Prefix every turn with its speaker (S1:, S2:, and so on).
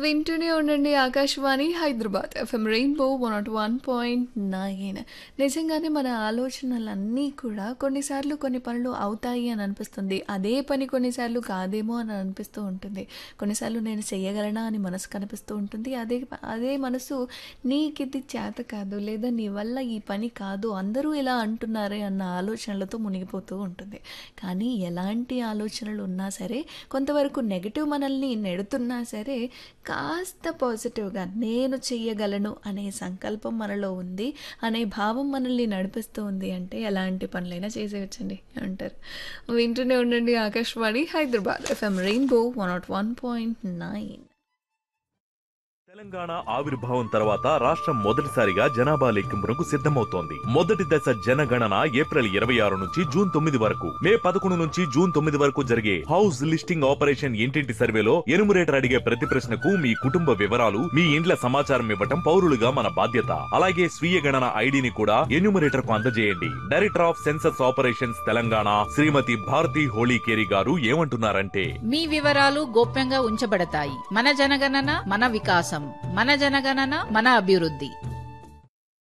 S1: వింటూనే ఉండండి Akashvani Hyderabad FM rainbow one naught one point nine నిజంగానే మన ఆలోచనలన్నీ కూడా కొన్నిసార్లు కొన్ని పనులు అవుతాయి అని అనిపిస్తుంది అదే పని కొన్నిసార్లు కాదేమో అని అనిపిస్తూ ఉంటుంది కొన్నిసార్లు నేను చెయ్యగలనా అని మనసు కనిపిస్తూ ఉంటుంది అదే అదే మనసు నీకు ఇది చేత కాదు లేదా నీ వల్ల ఈ పని కాదు అందరూ ఇలా అంటున్నారే అన్న ఆలోచనలతో మునిగిపోతూ ఉంటుంది కానీ ఎలాంటి ఆలోచనలు ఉన్నా సరే కొంతవరకు నెగిటివ్ మనల్ని నెడుతున్నా సరే కాస్త పాజిటివ్గా నేను చెయ్యగలను అనే సంకల్పం మనలో ఉంది అనే భావం మనల్ని నడిపిస్తూ ఉంది అంటే ఎలాంటి పనులైనా చేసేయచ్చండి అంటారు వింటూనే ఉండండి Akashvani Hyderabad FM rainbow one naught one point nine
S2: Telangana ఆవిర్భావం తర్వాత రాష్ట్రం మొదటిసారిగా జనాభా లెక్కింపునకు సిద్ధమవుతోంది మొదటి దశ జనగణన ఏప్రిల్ ఇరవై ఆరు నుంచి జూన్ తొమ్మిది వరకు మే పదకొండు నుంచి జూన్ తొమ్మిది వరకు జరిగే హౌస్ లిస్టింగ్ ఆపరేషన్ ఇంటింటి సర్వేలో ఎనుమరేటర్ అడిగే ప్రతి ప్రశ్నకు మీ కుటుంబ వివరాలు మీ ఇండ్ల సమాచారం ఇవ్వటం పౌరులుగా మన బాధ్యత అలాగే స్వీయ గణన ఐడిని కూడా ఎన్యూమరేటర్ కు అందజేయండి director of census operations Telangana Shrimati Bharati Holikeri garu ఏమంటున్నారంటే
S3: మీ వివరాలు గోప్యంగా ఉంచబడతాయి మన జనగణన మన వికాసం మన జనగణన మన అభివృద్ధి